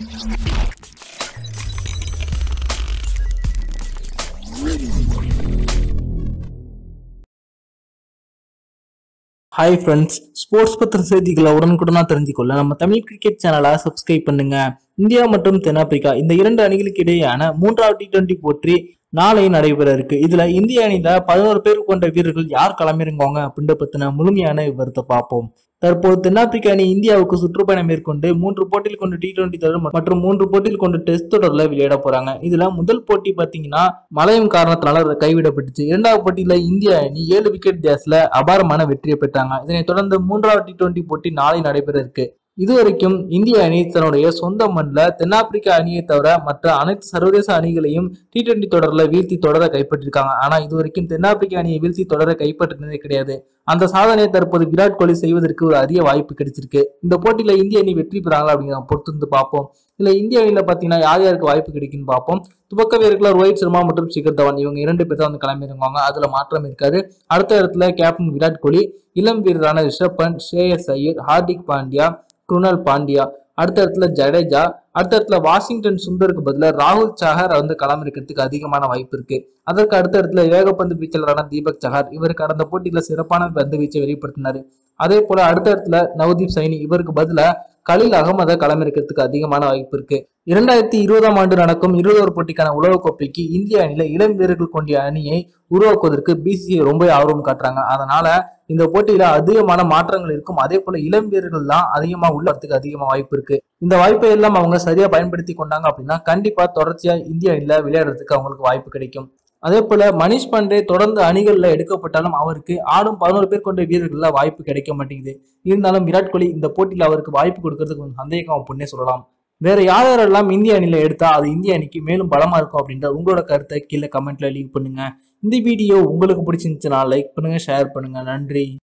hi friends sports பத்திர செய்திகளை உடனுக்குடனா தெரிஞ்சுக்கொள்ள நம்ம தமிழ் கிரிக்கெட் சேனலை சப்ஸ்கிரைப் பண்ணுங்க இந்தியா மற்றும் தென்னாப்பிரிக்கா இந்த இரண்டு அணிகளுக்கு இடையேயான மூன்றாவது டி டுவெண்டி போட்டி நாளை நடைபெற இருக்கு இதுல இந்திய அணியில பதினோரு பேர் கொண்ட வீரர்கள் யார் களமிறங்குவாங்க அப்படின்ற பத்தின முழுமையான விவரத்தை பார்ப்போம் தற்போது தென்னாப்பிரிக்க அணி இந்தியாவுக்கு சுற்றுப்பயணம் மேற்கொண்டு மூன்று போட்டியில் கொண்ட டி டுவெண்டி தொடர் மற்றும் மூன்று போட்டியில் கொண்ட டெஸ்ட் தொடர்ல விளையாட போறாங்க இதுல முதல் போட்டி பாத்தீங்கன்னா மழையின் காரணத்தினால கைவிடப்பட்டுச்சு இரண்டாவது போட்டியில இந்திய அணி ஏழு விக்கெட் வித்தியாசத்துல அபாரமான வெற்றியை பெற்றாங்க இதனைத் தொடர்ந்து மூன்றாவது டி டுவெண்டி போட்டி நாளை நடைபெற இருக்கு இதுவரைக்கும் இந்திய அணி தன்னுடைய சொந்த மண்ணில் தென்னாப்பிரிக்க அணியை தவிர மற்ற அனைத்து சர்வதேச அணிகளையும் டி டுவெண்டி தொடரில் வீழ்த்தி தொடர கைப்பற்றிருக்காங்க ஆனா இதுவரைக்கும் தென்னாப்பிரிக்க அணியை வீழ்த்தி தொடர கைப்பற்றினதே கிடையாது அந்த சாதனையை தற்போது விராட் கோலி செய்வதற்கு ஒரு அரிய வாய்ப்பு கிடைச்சிருக்கு இந்த போட்டியில இந்திய அணி வெற்றி பெறாங்களா அப்படிங்கிறத பொறுத்து வந்து பார்ப்போம் இல்ல இந்திய அணியில பாத்தீங்கன்னா யார் யாருக்கு வாய்ப்பு கிடைக்குன்னு பார்ப்போம் துவக்க வீரர்களா ரோஹித் சர்மா மற்றும் சிகர் தவான் இவங்க இரண்டு பேர் தான் வந்து கிளம்பிருவாங்க அதுல மாற்றம் இருக்காது அடுத்த இடத்துல கேப்டன் விராட் கோலி இளம் வீரரான ரிஷப் பண்ட் ஸ்ரேயஸ் ஐயர் ஹார்திக் பாண்டியா குருணால் பாண்டியா அடுத்த இடத்துல ஜடேஜா அடுத்த இடத்துல வாஷிங்டன் சுந்தருக்கு பதிலாக ராகுல் சஹர் வந்து களமிறக்கிறதுக்கு அதிகமான வாய்ப்பு இருக்கு அதற்கு அடுத்த இடத்துல வேகப்பந்து வீச்சாளரான தீபக் சஹார் இவர் கடந்த போட்டியில சிறப்பான பந்து வீச்சை வெளிப்படுத்தினாரு அதே போல அடுத்த இடத்துல நவதீப் சைனி இவருக்கு பதிலா கலில் அகமதை களமிறக்கிறதுக்கு அதிகமான வாய்ப்பு இருக்கு இரண்டாயிரத்தி இருபதாம் ஆண்டு நடக்கும் இருபது போட்டிக்கான உலகக்கோப்பைக்கு இந்திய அணியில இளம் வீரர்கள் கொண்ட அணியை உருவாக்குவதற்கு பிசிசிஐ ரொம்ப ஆர்வம் காட்டுறாங்க அதனால இந்த போட்டியில அதிகமான மாற்றங்கள் இருக்கும் அதே போல இளம் வீரர்கள் தான் அதிகமா உள்ளறதுக்கு அதிகமா வாய்ப்பு இருக்கு இந்த வாய்ப்பை எல்லாம் அவங்க சரியா பயன்படுத்தி கொண்டாங்க அப்படின்னா கண்டிப்பா தொடர்ச்சியா இந்திய அணியில விளையாடுறதுக்கு அவங்களுக்கு வாய்ப்பு கிடைக்கும் அதே போல மணிஷ் பாண்டே தொடர்ந்து அணிகள்ல எடுக்கப்பட்டாலும் அவருக்கு ஆடும் பதினோரு பேர் கொண்ட வீரர்கள்ல வாய்ப்பு கிடைக்க மாட்டேங்குது இருந்தாலும் விராட் கோலி இந்த போட்டியில அவருக்கு வாய்ப்பு கொடுக்கறதுக்கு கொஞ்சம் சந்தேகம் அப்படின்னே சொல்லலாம் வேற யார் யாரெல்லாம் இந்திய அணியில எடுத்தா அது இந்திய அணிக்கு மேலும் பலமா இருக்கும் அப்படின்ற உங்களோட கருத்தை கீழே கமெண்ட்ல லீவ் பண்ணுங்க இந்த வீடியோ உங்களுக்கு பிடிச்சிருந்துச்சுன்னா லைக் பண்ணுங்க ஷேர் பண்ணுங்க நன்றி